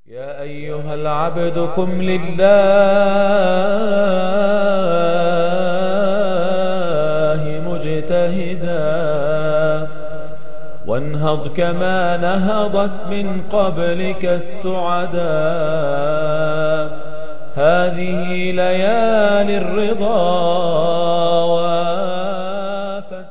يا أيها العبد قم لله مجتهدا وانهض كما نهضت من قبلك السعدا هذه ليالي الرضا وافت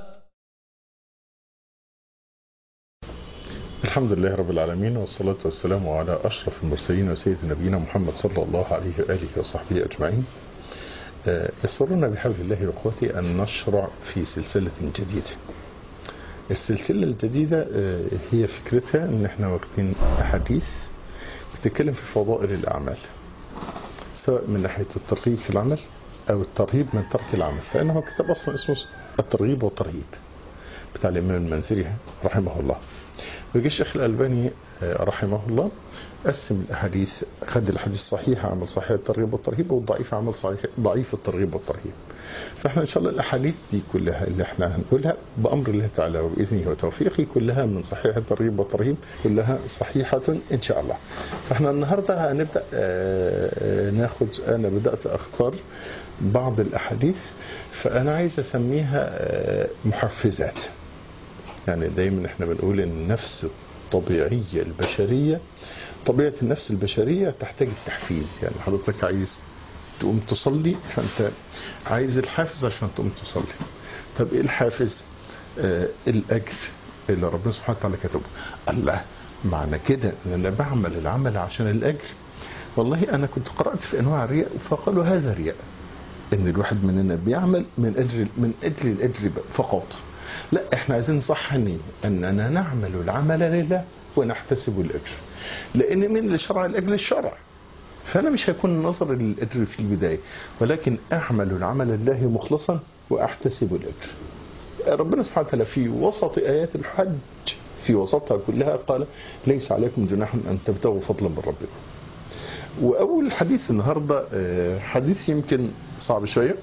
الحمد لله رب العالمين والصلاة والسلام على أشرف المرسلين وسيد نبينا محمد صلى الله عليه وآله وصحبه أجمعين آه، يسرنا بحول الله وقوته أن نشرع في سلسلة جديدة السلسلة الجديدة آه، هي فكرتها أن احنا واخدين أحاديث بتتكلم في فضائل الأعمال سواء من ناحية الترغيب في العمل أو الترهيب من ترك العمل لأنه كتاب أصلا اسمه الترغيب والترهيب بتاع الإمام المنذري رحمه الله ويجي الشيخ الألباني آه، رحمه الله قسم الأحاديث خد الحديث الصحيح عمل صحيح الترغيب والترهيب والضعيف عمل صحيح ضعيف الترغيب والترهيب فاحنا إن شاء الله الأحاديث دي كلها اللي احنا هنقولها بأمر الله تعالى وبإذنه وتوفيقه كلها من صحيح الترغيب والترهيب كلها صحيحة إن شاء الله فاحنا النهاردة هنبدأ آه، آه، ناخد أنا بدأت أختار بعض الأحاديث فأنا عايز أسميها آه، محفزات يعني دايما احنا بنقول ان النفس الطبيعية البشرية طبيعة النفس البشرية تحتاج التحفيز يعني حضرتك عايز تقوم تصلي فانت عايز الحافز عشان تقوم تصلي طب ايه الحافز آه الاجر اللي ربنا سبحانه وتعالى كتبه الله معنى كده ان انا بعمل العمل عشان الاجر والله انا كنت قرأت في انواع الرياء فقالوا هذا رياء ان الواحد مننا بيعمل من اجل من اجل الاجر فقط لا احنا عايزين نصح النية اننا نعمل العمل لله ونحتسب الاجر لان من اللي شرع الاجر الشرع فانا مش هيكون النظر للاجر في البدايه ولكن اعمل العمل لله مخلصا واحتسب الاجر ربنا سبحانه وتعالى في وسط ايات الحج في وسطها كلها قال ليس عليكم جناح ان تبتغوا فضلا من ربكم واول حديث النهارده آه، حديث يمكن صعب شويه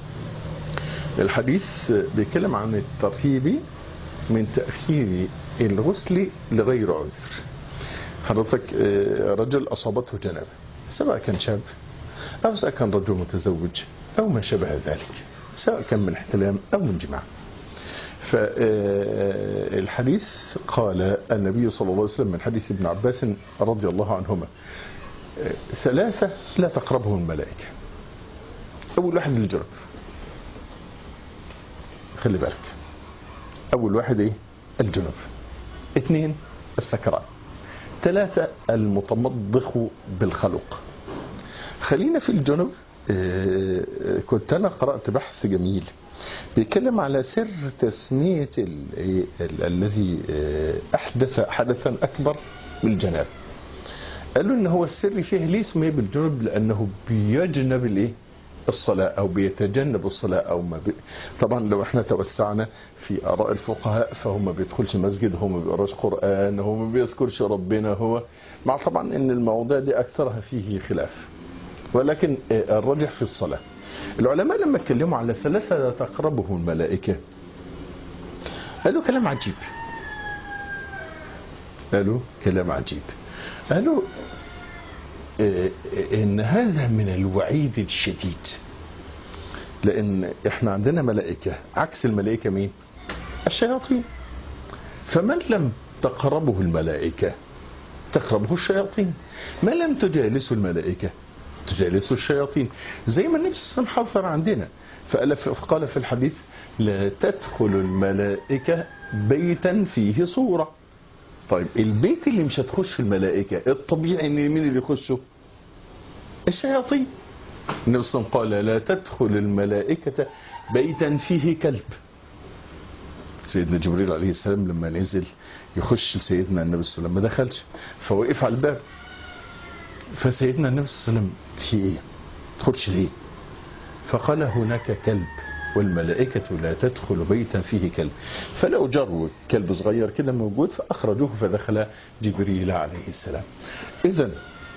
الحديث بيتكلم عن الترتيب من تأخير الغسل لغير عذر حضرتك آه، رجل أصابته جنابة سواء كان شاب أو سواء كان رجل متزوج أو ما شابه ذلك سواء كان من احتلام أو من جماع فالحديث قال النبي صلى الله عليه وسلم من حديث ابن عباس رضي الله عنهما آه، ثلاثة لا تقربهم الملائكة أول واحد الجرب خلي بالك اول واحد ايه الجنب اثنين السكران ثلاثة المتمضخ بالخلق خلينا في الجنب آه، كنت انا قرأت بحث جميل بيتكلم على سر تسمية ال- إيه، ال- الذي آه، احدث حدثا اكبر من الجناب قالوا ان هو السر فيه ليه سمي بالجنب لانه بيجنب الايه الصلاة أو بيتجنب الصلاة أو ما بي... طبعا لو احنا توسعنا في آراء الفقهاء فهو ما بيدخلش مسجد هو ما بيقراش قرآن هو ما بيذكرش ربنا هو مع طبعا ان المواضيع دي أكثرها فيه خلاف ولكن آه، الراجح في الصلاة العلماء لما اتكلموا على ثلاثة لا تقربهم الملائكة قالوا كلام عجيب قالوا كلام عجيب قالوا آه، ان هذا من الوعيد الشديد لان احنا عندنا ملائكة عكس الملائكة مين الشياطين فمن لم تقربه الملائكة تقربه الشياطين ما لم تجالسه الملائكة تجالسه الشياطين زي ما النبي صلى الله عليه وسلم حذر عندنا فقال قال في الحديث لا تدخل الملائكة بيتا فيه صورة طيب البيت اللي مش هتخش الملائكة الطبيعي ان مين اللي يخشه الشياطين النبي صلى الله عليه وسلم قال لا تدخل الملائكة بيتا فيه كلب سيدنا جبريل عليه السلام لما نزل يخش سيدنا النبي صلى الله عليه وسلم ما دخلش فوقف على الباب فسيدنا النبي صلى الله عليه وسلم في ايه تدخلش ليه فقال هناك كلب والملائكة لا تدخل بيتا فيه كلب فلو جروا كلب صغير كده موجود فأخرجوه فدخل جبريل عليه السلام إذا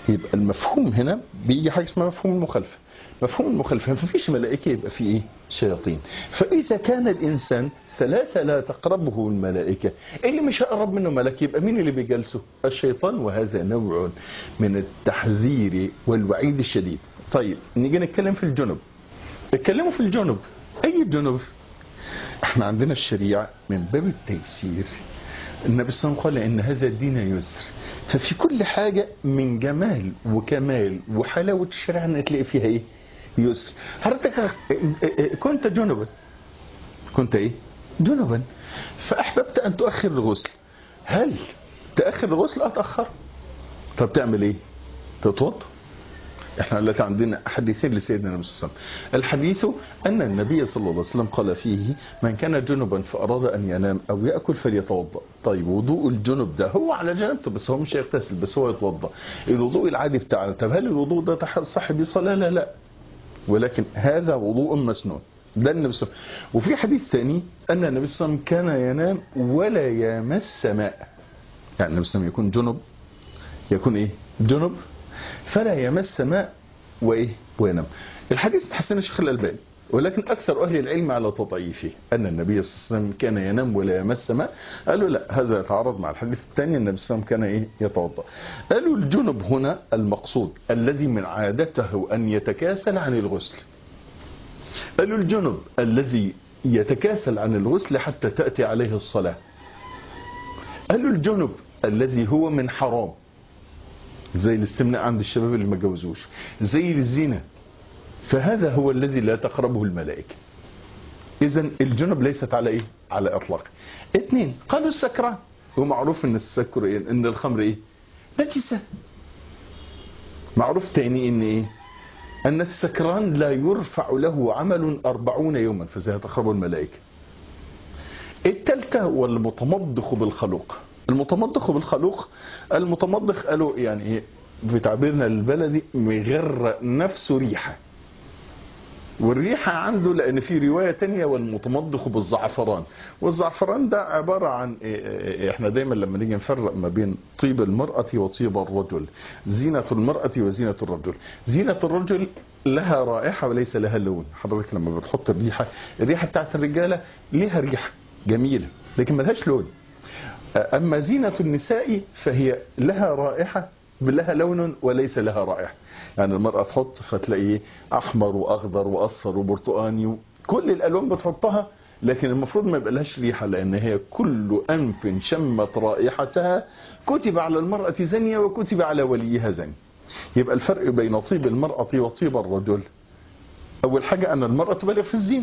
يبقى المفهوم هنا بيجي حاجه اسمها مفهوم المخالفه مفهوم المخالفه ما فيش ملائكه يبقى في ايه شياطين فاذا كان الانسان ثلاثه لا تقربه الملائكه اللي مش هقرب منه ملك يبقى مين اللي بيجلسه الشيطان وهذا نوع من التحذير والوعيد الشديد طيب نيجي نتكلم في الجنب اتكلموا في الجنب اي جنب احنا عندنا الشريعه من باب التيسير النبي صلى الله عليه وسلم قال ان هذا الدين يسر ففي كل حاجه من جمال وكمال وحلاوه الشريعه ان تلاقي فيها ايه يسر حضرتك كنت جنبا كنت ايه جنبا فاحببت ان تؤخر الغسل هل تاخر الغسل اتاخر طب تعمل ايه تتوضا احنا دلوقتي عندنا حديثين لسيدنا النبي صلى الله عليه وسلم الحديث ان النبي صلى الله عليه وسلم قال فيه من كان جنبا فاراد ان ينام او ياكل فليتوضا طيب وضوء الجنب ده هو على جنبته بس هو مش هيغتسل بس هو يتوضا الوضوء العادي بتاعنا طب هل الوضوء ده صح بيه صلاه لا لا ولكن هذا وضوء مسنون ده النبي صلى الله عليه وسلم وفي حديث ثاني ان النبي صلى الله عليه وسلم كان ينام ولا يمس ماء يعني النبي صلى الله عليه وسلم يكون جنب يكون ايه جنب فلا يمس ماء وايه وينام الحديث حسن الشيخ الالباني ولكن اكثر اهل العلم على تضعيفه ان النبي صلى الله عليه وسلم كان ينام ولا يمس ماء قالوا لا هذا يتعارض مع الحديث الثاني النبي صلى الله عليه وسلم كان ايه يتوضا قالوا الجنب هنا المقصود الذي من عادته ان يتكاسل عن الغسل قالوا الجنب الذي يتكاسل عن الغسل حتى تاتي عليه الصلاه قالوا الجنب الذي هو من حرام زي الاستمناء عند الشباب اللي ما جوزوش زي الزنا فهذا هو الذي لا تقربه الملائكة اذا الجنب ليست على ايه على اطلاق اثنين قالوا السكران ومعروف ان السكر إيه؟ ان الخمر ايه نجسة معروف تاني ان ايه ان السكران لا يرفع له عمل أربعون يوما فزي تقربه الملائكة الثالثة والمتمضخ بالخلوق المتمضخ بالخلوق المتمضخ قالوا يعني ايه بتعبيرنا البلدي مغرق نفسه ريحة والريحة عنده لأن في رواية تانية والمتمضخ بالزعفران والزعفران ده عبارة عن إيه احنا دايما لما نيجي نفرق ما بين طيب المرأة وطيب الرجل زينة المرأة وزينة الرجل زينة الرجل لها رائحة وليس لها لون حضرتك لما بتحط الريحة الريحة بتاعت الرجالة لها ريحة جميلة لكن ملهاش لون أما زينة النساء فهي لها رائحة لها لون وليس لها رائحة يعني المرأة تحط فتلاقيه أحمر وأخضر وأصفر وبرتقاني كل الألوان بتحطها لكن المفروض ما يبقى لهاش ريحة لأن هي كل أنف شمت رائحتها كتب على المرأة زنية وكتب على وليها زني يبقى الفرق بين طيب المرأة وطيب الرجل أول حاجة أن المرأة تبالغ في الزين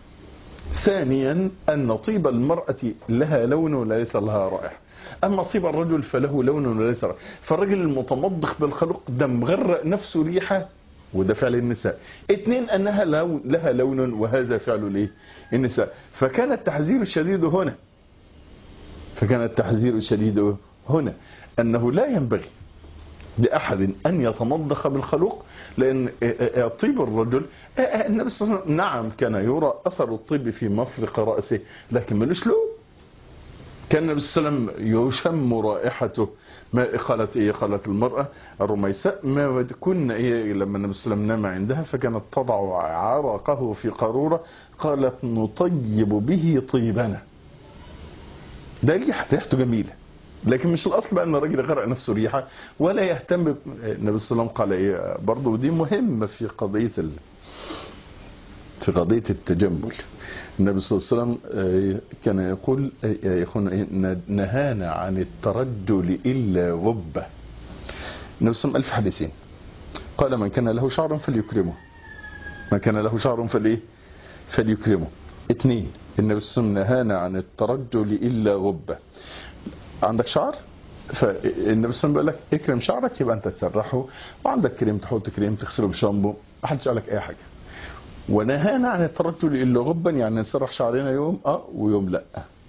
ثانيا أن طيب المرأة لها لون وليس لها رائحة أما طيب الرجل فله لون وليس رائحة فالرجل المتمضخ بالخلق ده مغرق نفسه ريحة وده فعل النساء اثنين أنها لها لون وهذا فعل الايه النساء فكان التحذير الشديد هنا فكان التحذير الشديد هنا أنه لا ينبغي لأحد أن يتمضخ بالخلوق لأن طيب الرجل النبي صلى الله عليه وسلم نعم كان يرى أثر الطيب في مفرق رأسه لكن ملوش له كان النبي صلى الله عليه وسلم يشم رائحته ما قالت ايه قالت المرأة الرميساء ما كنا ايه لما النبي صلى الله عليه وسلم نام عندها فكانت تضع عرقه في قارورة قالت نطيب به طيبنا ده ريحة ريحته جميله لكن مش الاصل بقى ان الراجل يغرق نفسه ريحه ولا يهتم ب... النبي صلى الله عليه وسلم قال ايه برضه ودي مهمه في قضيه ال... في قضيه التجمل النبي صلى الله عليه وسلم كان يقول يا اخونا نهانا عن الترجل الا غبه النبي صلى الله عليه وسلم الف حديثين قال من كان له شعر فليكرمه من كان له شعر فليه فليكرمه اثنين النبي صلى الله عليه وسلم نهانا عن الترجل الا غبه عندك شعر فالنبي صلى الله عليه وسلم بيقول لك اكرم شعرك يبقى انت تسرحه وعندك كريم تحط كريم تغسله بشامبو ما حدش قال لك اي حاجه ونهانا عن الترجل الا غبا يعني نسرح شعرنا يوم اه ويوم لا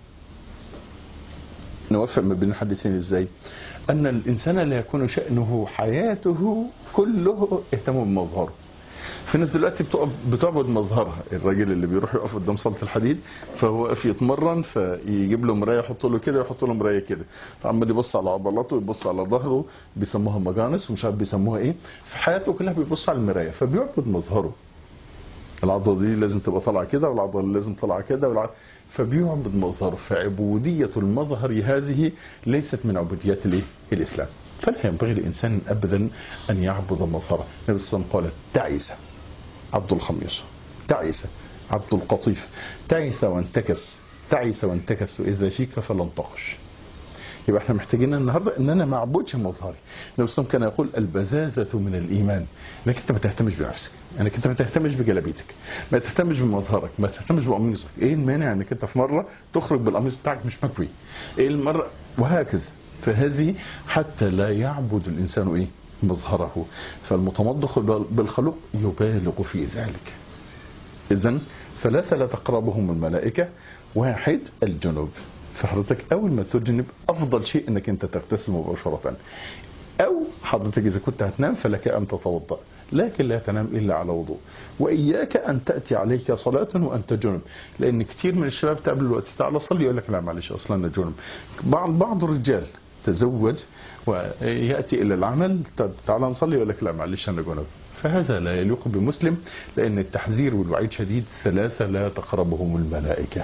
نوفق ما بين الحديثين ازاي ان الانسان لا يكون شانه حياته كله اهتمام بمظهره في ناس دلوقتي بتقف بتعبد مظهرها الراجل اللي بيروح يقف قدام صاله الحديد فهو واقف يتمرن فيجيب له مرايه يحط له كده ويحط له مرايه كده فعمال يبص على عضلاته ويبص على ظهره بيسموها مجانس ومش عارف بيسموها ايه في حياته كلها بيبص على المرايه فبيعبد مظهره العضله دي لازم تبقى طالعه كده والعضله اللي لازم طالعه كده والع... فبيعبد مظهره فعبوديه المظهر هذه ليست من عبوديات الايه؟ الاسلام فلا ينبغي لانسان ابدا ان يعبد مظهره النبي صلى الله عليه وسلم قال تعس عبد الخميصه تعس عبد القطيف تعس وانتكس تعس وانتكس واذا فيك فلم تخش يبقى احنا محتاجين النهارده ان انا ما اعبدش مظهري النبي صلى الله عليه وسلم كان يقول البذاذه من الايمان انك انت ما تهتمش بنفسك انك انت ما تهتمش بجلابيتك ما تهتمش بمظهرك ما تهتمش بقميصك ايه المانع انك انت في مره تخرج بالقميص بتاعك مش مكوي ايه المره وهكذا فهذه حتى لا يعبد الانسان ايه مظهره فالمتمضخ بالخلق يبالغ في ذلك اذا ثلاثه لا تقربهم الملائكه واحد الجنوب فحضرتك اول ما تجنب افضل شيء انك انت تغتسل مباشره او حضرتك اذا كنت هتنام فلك ان تتوضا لكن لا تنام الا على وضوء واياك ان تاتي عليك صلاه وانت جنب لان كثير من الشباب تقابل الوقت تعالى صلي يقول لك لا معلش اصلا انا جنب بعض بعض الرجال تزوج وياتي الى العمل تعالى نصلي يقول لك لا معلش انا جنب فهذا لا يليق بمسلم لان التحذير والوعيد شديد ثلاثه لا تقربهم الملائكه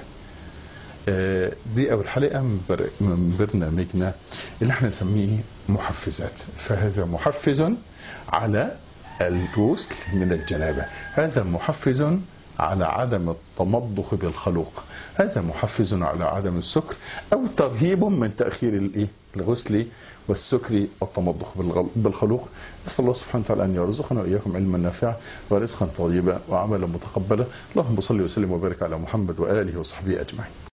دي أول حلقة من برنامجنا اللي احنا نسميه محفزات فهذا محفز على الغسل من الجنابة هذا محفز على عدم التمضخ بالخلوق هذا محفز على عدم السكر أو ترهيب من تأخير الإيه؟ الغسل والسكر والتمضخ بالخلوق نسأل الله سبحانه وتعالى أن يرزقنا وإياكم علما نافعا ورزقا طيبا وعملا متقبلا اللهم صل وسلم وبارك على محمد وآله وصحبه أجمعين